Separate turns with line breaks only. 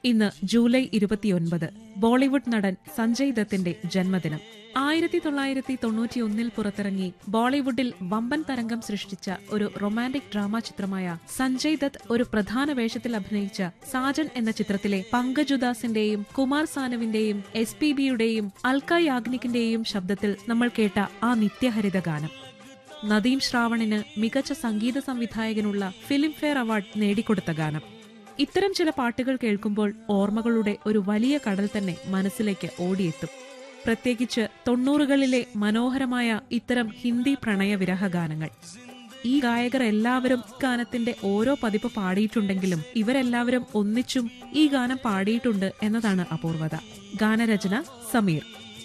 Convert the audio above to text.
ഇന്ന് ജൂലൈ ഇരുപത്തിയൊൻപത് ബോളിവുഡ് നടൻ സഞ്ജയ് ദത്തിന്റെ ജന്മദിനം ആയിരത്തി തൊള്ളായിരത്തി തൊണ്ണൂറ്റിയൊന്നിൽ പുറത്തിറങ്ങി ബോളിവുഡിൽ വമ്പൻ തരംഗം സൃഷ്ടിച്ച ഒരു റൊമാന്റിക് ഡ്രാമ ചിത്രമായ സഞ്ജയ് ദത്ത് ഒരു പ്രധാന വേഷത്തിൽ അഭിനയിച്ച സാജൻ എന്ന ചിത്രത്തിലെ പങ്കജുദാസിന്റെയും കുമാർ സാനുവിന്റെയും എസ് പി ബിയുടെയും അൽക്ക യാഗ്നിക്കിന്റെയും ശബ്ദത്തിൽ നമ്മൾ കേട്ട ആ നിത്യഹരിത ഗാനം നദീം ശ്രാവണിന് മികച്ച സംഗീത സംവിധായകനുള്ള ഫിലിംഫെയർ അവാർഡ് നേടിക്കൊടുത്ത ഗാനം ഇത്തരം ചില പാട്ടുകൾ കേൾക്കുമ്പോൾ ഓർമ്മകളുടെ ഒരു വലിയ കടൽ തന്നെ മനസ്സിലേക്ക് ഓടിയെത്തും പ്രത്യേകിച്ച് തൊണ്ണൂറുകളിലെ മനോഹരമായ ഇത്തരം ഹിന്ദി പ്രണയ വിരഹ ഗാനങ്ങൾ ഈ ഗായകർ എല്ലാവരും ഗാനത്തിന്റെ ഓരോ പതിപ്പ് പാടിയിട്ടുണ്ടെങ്കിലും ഇവരെല്ലാവരും ഒന്നിച്ചും ഈ ഗാനം പാടിയിട്ടുണ്ട് എന്നതാണ് അപൂർവത ഗാനരചന സമീർ